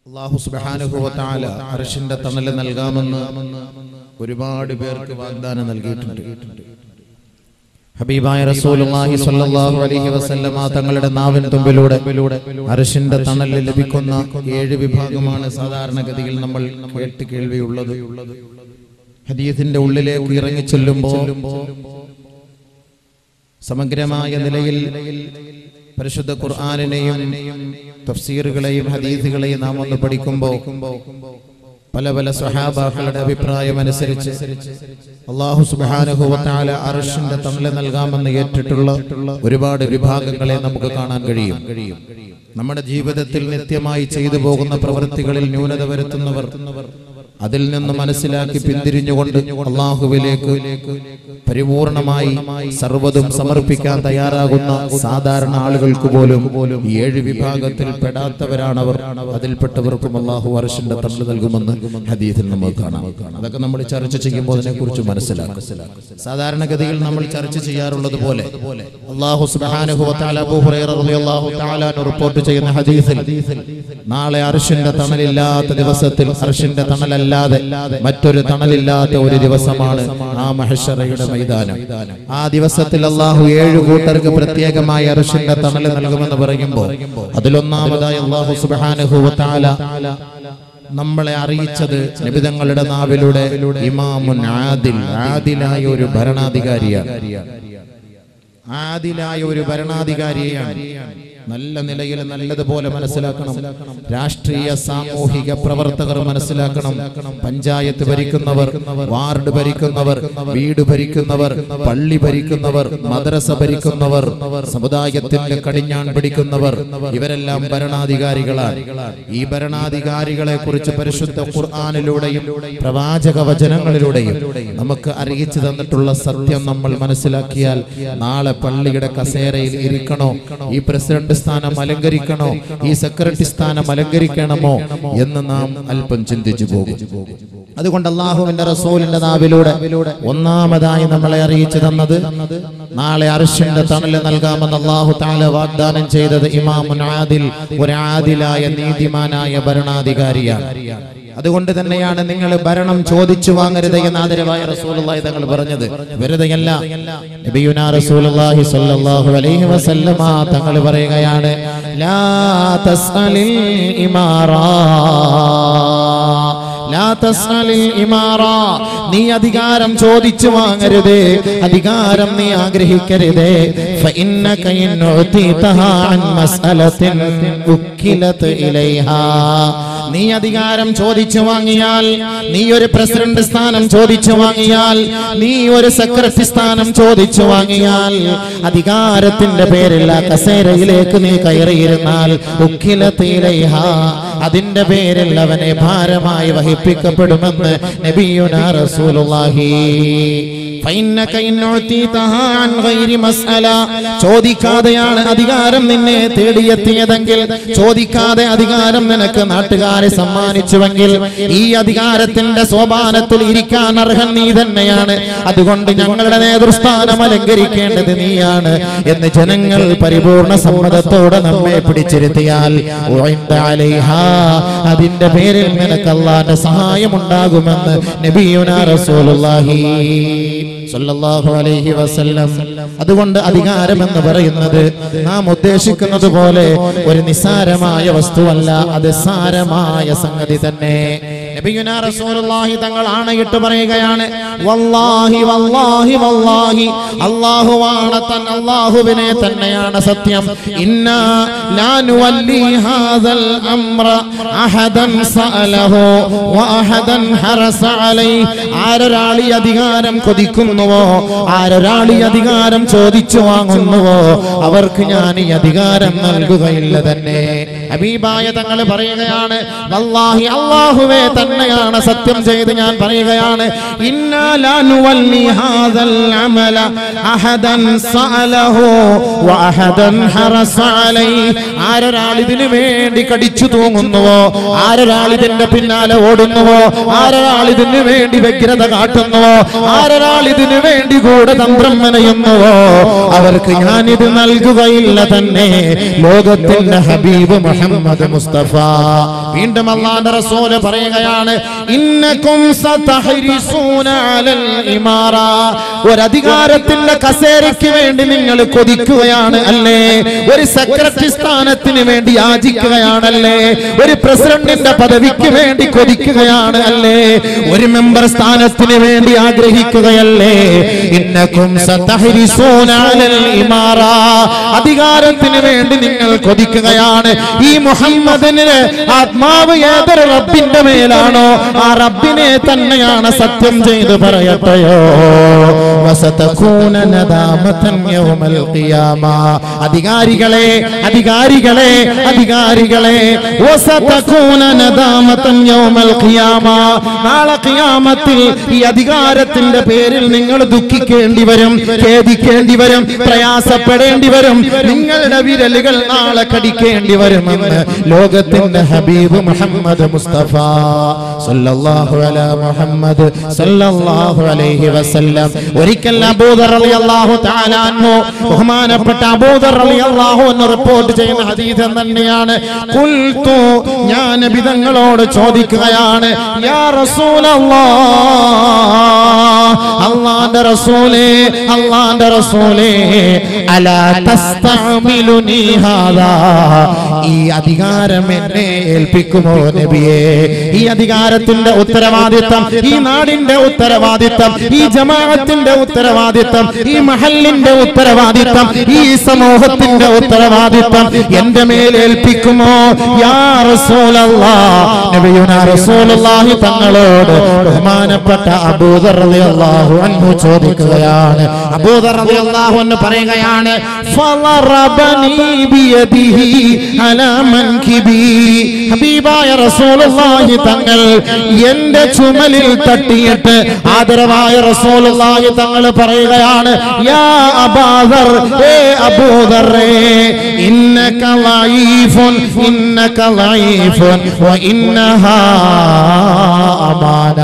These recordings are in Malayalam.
അള്ളാഹു സുബാനുഭവത്താല അർഷിന്റെ തണല് നൽകാമെന്ന് ഒരുപാട് പേർക്ക് വാഗ്ദാനം നൽകിയിട്ടുണ്ട് ഹബീബായ റസൂലുള്ളാഹി സ്വല്ലല്ലാഹു അലൈഹി വസല്ലമ തങ്ങളുടെ നാവിൻ തുമ്പിലൂടെ അർഷിന്റെ തണല് ലഭിക്കുന്ന ഏഴ് വിഭാഗമാണ് സാധാരണഗതിയിൽ നമ്മൾ കേട്ട് കേൾവിയുള്ളത് ഹദീസിന്റെ ഉള്ളിലേക്ക് ഇറങ്ങി ചെല്ലുമ്പോൾ സമഗ്രമായ നിലയിൽ പരിശുദ്ധ ഖുർആാനിനെയും തഫ്സീറുകളെയും ഹദീസുകളെയും നാം ഒന്ന് പഠിക്കുമ്പോൾ പല പല സഹാബാക്കളുടെ അഭിപ്രായം അനുസരിച്ച് അള്ളാഹു സുബാനുഭവത്താല അർഷിന്റെ തണല് നൽകാമെന്ന് ഏറ്റിട്ടുള്ള ഒരുപാട് വിഭാഗങ്ങളെ നമുക്ക് കാണാൻ കഴിയും നമ്മുടെ ജീവിതത്തിൽ നിത്യമായി ചെയ്തു പോകുന്ന പ്രവൃത്തികളിൽ ന്യൂനത വരുത്തുന്നവർ അതിൽ നിന്ന് മനസ്സിലാക്കി പിന്തിരിഞ്ഞുകൊണ്ട് അള്ളാഹുവിലേക്ക് പരിപൂർണമായി സർവ്വതും സമർപ്പിക്കാൻ തയ്യാറാകുന്ന സാധാരണ ആളുകൾക്ക് പോലും ഈ ഏഴ് വിഭാഗത്തിൽ പെടാത്തവരാണവർ അതിൽപ്പെട്ടവർക്കും അള്ളാഹു വർഷന്റെ തള്ളു നൽകുമെന്ന് ഹദീസിൽ നമുക്ക് കാണാം അതൊക്കെ നമ്മൾ ചർച്ച ചെയ്യുമ്പോൾ അതിനെ കുറിച്ച് മനസ്സിലാക്കും സാധാരണഗതിയിൽ നമ്മൾ ചർച്ച ചെയ്യാറുള്ളത് പോലെ അള്ളാഹു സുബ്ഹാനഹു വ തആല അബൂ ഹുറൈറ റളിയല്ലാഹു തആല അൻഹു റിപ്പോർട്ട് ചെയ്യുന്ന ഹദീസിൽ നാളെ അർഷിന്റെ തണലില്ലാത്ത ദിവസത്തിൽ അർഷിന്റെ തണലല്ലാതെ മറ്റൊരു തണലില്ലാത്ത ഒരു ദിവസമാണ് ആ മഹഷറയുടെ മൈതാനം ആ ദിവസത്തിൽ അള്ളാഹു ഏഴു കൂട്ടർക്ക് പ്രത്യേകമായ അർഷിന്റെ തണല് നൽകുമെന്ന് പറയുമ്പോൾ അതിലൊന്നാമതായി അള്ളാഹു സുബ്ഹാനഹു വ തആല നമ്മളെ അറിയിച്ചത് നിബിതങ്ങളുടെ നാവിലൂടെ ഇമാമുൻ ആദിൽ ആദിലായ ഒരു ഭരണാധികാരിയാണ് ആദിലായ ഒരു ഭരണാധികാരിയാണ് നല്ല നിലയിൽ നല്ലതുപോലെ മനസ്സിലാക്കണം രാഷ്ട്രീയ സാമൂഹിക പ്രവർത്തകർ മനസ്സിലാക്കണം പഞ്ചായത്ത് ഭരിക്കുന്നവർ വാർഡ് ഭരിക്കുന്നവർ വീട് ഭരിക്കുന്നവർ പള്ളി ഭരിക്കുന്നവർ മദ്രസ ഭരിക്കുന്നവർ സമുദായത്തിന്റെ കടിഞ്ഞാൺ പിടിക്കുന്നവർ ഇവരെല്ലാം ഭരണാധികാരികളാണ് ഈ ഭരണാധികാരികളെ കുറിച്ച് പരിശുദ്ധ ഖുർആാനിലൂടെയും പ്രവാചക വചനങ്ങളിലൂടെയും നമുക്ക് അറിയിച്ചു തന്നിട്ടുള്ള സത്യം നമ്മൾ മനസ്സിലാക്കിയാൽ നാളെ പള്ളിയുടെ കസേരയിൽ ഇരിക്കണോ ഈ പ്രസിഡന്റ് സ്ഥാനം അലങ്കരിക്കണോ ഈ സെക്രട്ടറി സ്ഥാനം അലങ്കരിക്കണമോ എന്ന് നാം അല്പം ചിന്തിച്ചു പോകും അതുകൊണ്ട് അള്ളാഹുവിന്റെ റസൂലിന്റെ നാവിലൂടെ ഒന്നാമതായി നമ്മളെ അറിയിച്ചു തന്നത് നാളെ അർഷിന്റെ തണല് നൽകാമെന്ന് അള്ളാഹു താല വാഗ്ദാനം ചെയ്തത് ഇമാമുൻ ആദിൽ ഒരു ആദിലായ നീതിമാനായ ഭരണാധികാരിയാണ് അതുകൊണ്ട് തന്നെയാണ് നിങ്ങൾ ഭരണം ചോദിച്ചു വാങ്ങരുത് എന്ന് ആദരവായ റസൂലുള്ളാഹി തങ്ങൾ പറഞ്ഞത് വെറുതെയല്ല നബിയുനാ റസൂലുള്ളാഹി സ്വല്ലല്ലാഹു അലൈഹി വസല്ലമ തങ്ങൾ പറയുകയാണ് ലാ തസ്അലിൽ ഇമാറാ ലാ തസ്അലിൽ ഇമാറാ നീ അധികാരം ചോദിച്ചു വാങ്ങരുത് അധികാരം നീ ആഗ്രഹിക്കരുത് ഫഇന്നക ഇൻ ഉതീതഹാ അൻ മസ്അലത്തിൻ ഉക്കിലത് ഇലൈഹാ നീ അധികാരം ചോദിച്ചു വാങ്ങിയാൽ നീ ഒരു പ്രസിഡന്റ് സ്ഥാനം ചോദിച്ചു വാങ്ങിയാൽ നീ ഒരു സെക്രട്ടറി സ്ഥാനം ചോദിച്ചു വാങ്ങിയാൽ അധികാരത്തിന്റെ പേരിൽ ആ കസേരയിലേക്ക് നീ കയറിയിരുന്നാൽ ഉക്കിലത്തിലേഹ അതിന്റെ പേരിൽ അവനെ ഭാരമായി വഹിപ്പിക്കപ്പെടുമെന്ന് നബിയുന റസൂലുള്ളാഹി ഫൈന്നക ഇൻ ഉതീതഹാ അൻ ഗൈരി മസ്അല ചോദിക്കാതെയാണ് അധികാരം നിന്നെ തേടിയെത്തിയതെങ്കിൽ ചോദിക്കാതെ അധികാരം നിനക്ക് നാട്ടുകാരെ സമ്മാനിച്ചുവെങ്കിൽ ഈ അധികാരത്തിന്റെ സോപാനത്തിൽ ഇരിക്കാൻ അർഹൻ നീ തന്നെയാണ് അതുകൊണ്ട് ഞങ്ങളുടെ നേതൃസ്ഥാനം അലങ്കരിക്കേണ്ടത് നീയാണ് എന്ന് ജനങ്ങൾ പരിപൂർണ സമ്മതത്തോടെ നമ്മെ പിടിച്ചിരുത്തിയാൽ ഉഇന്ദ അലൈഹാ അതിന്റെ പേരിൽ നിനക്ക് അള്ളാന്റെ സഹായം ഉണ്ടാകുമെന്ന് നബിയുന റസൂലുള്ളാഹി സല്ലല്ലാഹു അലൈഹി വസല്ലം അതുകൊണ്ട് അധികാരം എന്ന് പറയുന്നത് നാം ഉദ്ദേശിക്കുന്നത് പോലെ ഒരു നിസ്സാരമായ വസ്തുവല്ല അത് സാരമായ സംഗതി തന്നെ നബിയുനാ റസൂലുള്ളാഹി തങ്ങൾ ആണയിട്ട് പറയുകയാണ് വല്ലാഹി വല്ലാഹി വല്ലാഹി അല്ലാഹുവാണ് തൻ അല്ലാഹുവിനെ തന്നെയാണ് സത്യം ഇന്നാ ലാ നുവല്ലി ഹാദൽ അംറ അഹദൻ സഅലഹു വഅഹദൻ ഹറസ അലൈഹി ആരൊരാൾ ഈ അധികാരം കൊതിക്കുന്നുവോ ആരൊരാൾ ഈ അധികാരം ചോദിച്ചു വാങ്ങുന്നുവോ അവർക്ക് ഞാൻ ഈ അധികാരം നൽകുകയില്ല തന്നെ ഹബീബായ തങ്ങൾ പറയുകയാണ് വല്ലാഹി അല്ലാഹുവേ തന്നെ തന്നെയാണ് സത്യം ചെയ്ത് ഞാൻ പറയുകയാണ് ഇന്നാ ലാ നുവല്ലി ഹാദൽ അമല അഹദൻ സഅലഹു വഅഹദൻ ഹറസ അലൈഹി ആരൊരാൾ ഇതിനു വേണ്ടി കടിച്ചു തൂങ്ങുന്നുവോ ആരൊരാൾ ഇതിന്റെ പിന്നാലെ ഓടുന്നുവോ ആരൊരാൾ ഇതിനു വേണ്ടി വ്യഗ്രത കാട്ടുന്നുവോ ആരൊരാൾ ഇതിനു വേണ്ടി കൂടെ തന്ത്രം മെനയുന്നുവോ അവർക്ക് ഞാൻ ഇത് നൽകുകയില്ല തന്നെ ലോകത്തിന്റെ ഹബീബ് മുഹമ്മദ് മുസ്തഫ വീണ്ടും അള്ളാന്റെ റസൂല് പറയുകയാണ് ഇന്നക്കും സതഹരിസൂന അലൽ ഇമാറ ഒരു അധികാരത്തിന്റെ കസേരയ്ക്ക് വേണ്ടി നിങ്ങൾ കൊതിക്കുകയാണ് അല്ലേ ഒരു സെക്രട്ടറി സ്ഥാനത്തിന് വേണ്ടി യാചിക്കുകയാണല്ലേ ഒരു പ്രസിഡന്റിന്റെ പദവിക്ക് വേണ്ടി കൊതിക്കുകയാണ് അല്ലേ ഒരു മെമ്പർ സ്ഥാനത്തിന് വേണ്ടി ആഗ്രഹിക്കുകയല്ലേ ഇന്നക്കും സതഹരിസൂന അലൽ ഇമാറ അധികാരത്തിന് വേണ്ടി നിങ്ങൾ കൊതിക്കുകയാണ് ഈ മുഹമ്മദിന് ആത്മാവ് ഏതൊരു റബ്ബിന്റെ മേലാണോ ആ റബ്ബിനെ തന്നെയാണ് സത്യം ചെയ്ത് പറയട്ടെയോ വസതകൂന നദാമതൻ യൗമൽ ഖിയാമ അധികാരികളെ അധികാരികളെ അധികാരികളെ വസതകൂന നദാമതൻ യൗമൽ ഖിയാമ നാളെ ഖിയാമത്തിൽ ഈ അധികാരത്തിന്റെ പേരിൽ നിങ്ങൾ ദുഃഖിക്കേണ്ടി വരും ഖേദിക്കേണ്ടി വരും പ്രയാസപ്പെടേണ്ടി വരും നിങ്ങളുടെ വിരലുകൾ നാളെ കടിക്കേണ്ടി വരുമെന്ന് ലോകത്തിന്റെ ഹബീബ് മുഹമ്മദ് മുസ്തഫ സല്ലല്ലാഹു അലാ മുഹമ്മദ് സല്ലല്ലാഹു അലൈഹി വസല്ലം ഒരിക്കൽ അബൂദർ റളിയല്ലാഹു തആല അൻഹു ബഹുമാനപ്പെട്ട അബൂദർ റളിയല്ലാഹു അൻഹു റിപ്പോർട്ട് ചെയ്യുന്ന ഹദീസ് തന്നെയാണ് ഖുൽതു ഞാൻ നബി തങ്ങളോട് ചോദിക്കുകയാണ് യാ റസൂലല്ലാഹ് അല്ലാഹുവിന്റെ റസൂലേ അല്ലാഹുവിന്റെ റസൂലേ അലാ തസ്തഅമിലുനി ഹാദാ ഈ അധികാരം എന്നെ ഏൽപ്പിക്കുമോ നബിയേ ഈ അധികാരത്തിന്റെ ഉത്തരവാദിത്തം ഈ നാടിന്റെ ഉത്തരവാദിത്തം ഈ ജമാഅത്തിന്റെ ഉത്തരവാദിത്തം ഈ മഹലിന്റെ ഉത്തരവാദിത്തം ഈ സമൂഹത്തിന്റെ ഉത്തരവാദിത്തം എന്റെ മേൽ ഏൽപ്പിക്കുമോ യാ റസൂലല്ലാഹ് നബിയുനാ റസൂലുള്ളാഹി തങ്ങളോട് ബഹുമാനപ്പെട്ട അബൂദർ റളിയല്ലാഹു അൻഹു ചോദിക്കുകയാണ് അബൂദർ റളിയല്ലാഹു അൻഹു പറയുകയാണ് ഫളറബനി ബിയദിഹി അലാ മൻകിബി ഹബീബായ റസൂലുള്ളാഹി തങ്ങൾ എന്റെ ചുമലിൽ തട്ടിയിട്ട് ആദരവായ റസൂലുള്ളാഹി തങ്ങൾ പറയുകയാണ് യാ അബാദർ ഏ അബൂദറേ ഇന്നക ലഈഫുൻ ഇന്നക ലഈഫുൻ വ ഇന്നഹാ അമാന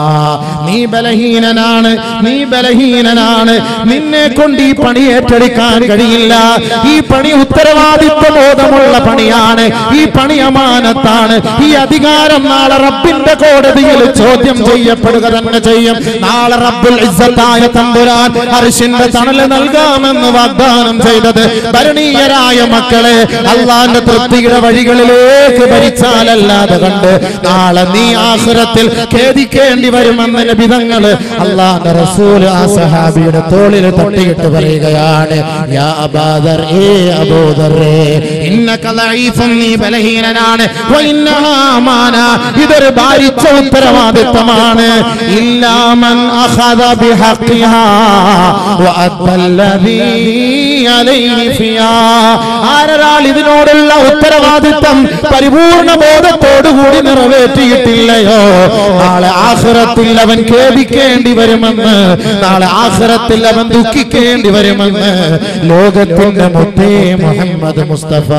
നീ ബലഹീനനാണ് നീ ബലഹീനനാണ് നിന്നെ കൊണ്ട് ഈ പണി ഏറ്റെടുക്കാൻ കഴിയില്ല ഈ പണി ഉത്തരവാദിത്വ ബോധമുള്ള പണിയാണ് ഈ പണി അമാനത്താണ് ഈ അധികാരം നാളെ റബ്ബിന്റെ കോടതിയിൽ ചോദ്യം ചെയ്യപ്പെടുക തന്നെ ചെയ്യും നാളെ റബ്ബുൽ ഇസ്സത്തായ തമ്പുരാൻ അരിശിന്റെ തണല് നൽകാമെന്ന് വാഗ്ദാനം ചെയ്തത് ഭരണീയരായ മക്കളെ അള്ളാന്റെ തൃപ്തിയുടെ വഴികളിലേക്ക് ഭരിച്ചാലല്ലാതെ കണ്ട് നാളെ നീ ആസുരത്തിൽ ഖേദിക്കേണ്ടി വരുമെന്ന് നബിതങ്ങള് അള്ളാന്റെ റസൂൽ ആ സഹാബിയുടെ തോളിൽ തട്ടിയിട്ട് പറയുകയാണ് യാ അബാദർ ഏ അബൂദറേ ഇന്നക ലഈഫുൻ നീ ബലഹീനനാണ് വ ഇന്നഹാ അമാന ഇതൊരു ഭാരിച്ച ഉത്തരവാദിത്തമാണ് ഇല്ലാമൻ അഖദ ബിഹഖിഹാ വ അദ്ദല്ലദീ അലൈഹി ഫിയാ ആരൊരാൾ ഇതിനോടുള്ള ഉത്തരവാദിത്തം പരിപൂർണ ബോധത്തോടുകൂടി നിറവേറ്റിയിട്ടില്ലയോ നാളെ ആഖിറത്തിൽ അവൻ ഖേദിക്കേണ്ടി വരുമെന്ന് നാളെ ആഖിറത്തിൽ അവൻ ദുഃഖിക്കേണ്ടി വരുമെന്ന് ലോകത്തിന്റെ മുത്തേ മുഹമ്മദ് മുസ്തഫ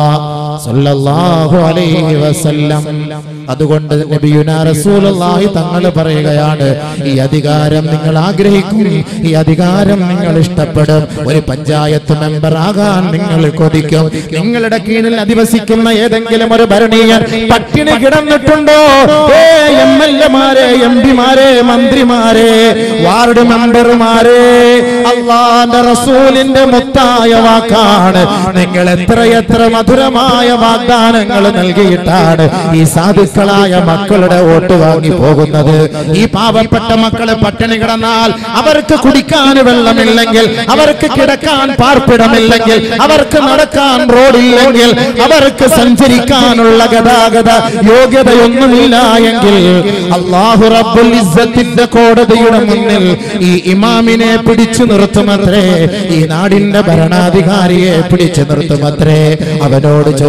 സല്ലല്ലാഹു അലൈഹി വസല്ലം അതുകൊണ്ട് നബിയുനാ റസൂലുള്ളാഹി തങ്ങൾ പറയുകയാണ് ഈ അധികാരം നിങ്ങൾ ആഗ്രഹിക്കും ഈ അധികാരം നിങ്ങൾ ഇഷ്ടപ്പെടും ഒരു പഞ്ചായത്ത് മെമ്പർ ആകാൻ നിങ്ങൾ കൊതിക്കും നിങ്ങളുടെ കീഴിൽ അധിവസിക്കുന്ന ഏതെങ്കിലും ഒരു ഭരണീയൻ പട്ടിണി കിടന്നിട്ടുണ്ടോ ഏ എം എൽ എമാരെ എം പിമാരെ മന്ത്രിമാരെ വാർഡ് മെമ്പർമാരെ അള്ളാന്റെ റസൂലിന്റെ മുത്തായ വാക്കാണ് നിങ്ങൾ എത്രയെത്ര മധുരമായ വാഗ്ദാനങ്ങൾ നൽകിയിട്ടാണ് ഈ സാധുക്കളായ മക്കളുടെ വോട്ട് വാങ്ങി പോകുന്നത് ഈ പാവപ്പെട്ട മക്കള് പട്ടിണി കിടന്നാൽ അവർക്ക് കുടിക്കാൻ വെള്ളമില്ലെങ്കിൽ അവർക്ക് കിടക്കാൻ പാർപ്പിടമില്ലെങ്കിൽ അവർക്ക് നടക്കാൻ റോഡില്ലെങ്കിൽ അവർക്ക് സഞ്ചരിക്കാനുള്ള ഗതാഗത യോഗ്യതയൊന്നുമില്ല എങ്കിൽ അള്ളാഹു റബ്ബുൽ ഇസ്സത്തിന്റെ കോടതിയുടെ മുന്നിൽ ഈ ഇമാമിനെ പിടിച്ചു നിർത്തുമത്രേ ഈ നാടിന്റെ ഭരണാധികാരിയെ പിടിച്ചു നിർത്തുമത്രേ അവനോട് ചോദിക്കും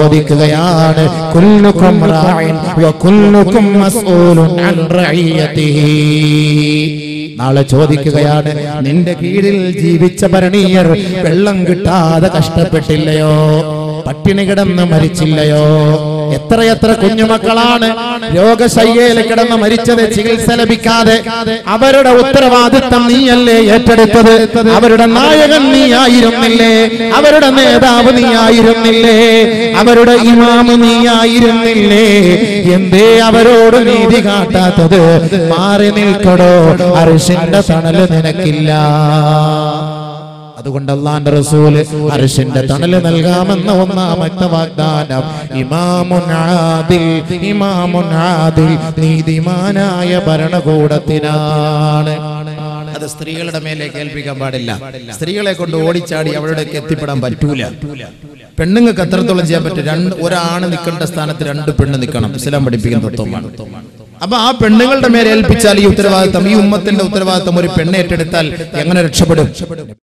ചോദിക്കുകയാണ് കുല്ലുക്കും റാഇൻ വ കുല്ലുക്കും മസ്ഊലുൻ അൻ റഇയതിഹി നാളെ ചോദിക്കുകയാണ് നിന്റെ കീഴിൽ ജീവിച്ച ഭരണീയർ വെള്ളം കിട്ടാതെ കഷ്ടപ്പെട്ടില്ലയോ പട്ടിണി കിടന്ന് മരിച്ചില്ലയോ എത്രയെത്ര കുഞ്ഞുമക്കളാണ് രോഗശയ്യയിൽ കിടന്ന് മരിച്ചത് ചികിത്സ ലഭിക്കാതെ അവരുടെ ഉത്തരവാദിത്തം നീയല്ലേ ഏറ്റെടുത്തത് അവരുടെ നായകൻ നീ ആയിരുന്നില്ലേ അവരുടെ നേതാവ് നീ ആയിരുന്നില്ലേ അവരുടെ ഇമാമ് നീ ആയിരുന്നില്ലേ എന്തേ അവരോട് നീതി കാട്ടാത്തത് മാറി നിൽക്കടോ അരിശിന്റെ തണല് നിനക്കില്ല അതുകൊണ്ട് അള്ളാന്റെ റസൂല് അരിശിന്റെ തണല് നൽകാമെന്ന ഒന്നാമത്തെ വാഗ്ദാനം ഇമാമുൻ ആദിൽ ഇമാമുൻ ആദിൽ നീതിമാനായ ഭരണകൂടത്തിനാണ് അത് സ്ത്രീകളുടെ മേലെ കേൾപ്പിക്കാൻ പാടില്ല സ്ത്രീകളെ കൊണ്ട് ഓടിച്ചാടി അവരുടെയൊക്കെ എത്തിപ്പെടാൻ പറ്റൂല പെണ്ണുങ്ങൾക്ക് എത്രത്തോളം ചെയ്യാൻ പറ്റും രണ്ട് ഒരാണ് നിൽക്കേണ്ട സ്ഥാനത്ത് രണ്ട് പെണ്ണ് നിൽക്കണം ഇസ്ലാം പഠിപ്പിക്കുന്ന തത്വമാണ് അപ്പൊ ആ പെണ്ണുങ്ങളുടെ മേലെ ഏൽപ്പിച്ചാൽ ഈ ഉത്തരവാദിത്തം ഈ ഉമ്മത്തിന്റെ ഉത്തരവാദിത്തം ഒരു പെണ്ണ് ഏറ്റെടുത്താൽ എങ്ങനെ രക്ഷപ്പെടും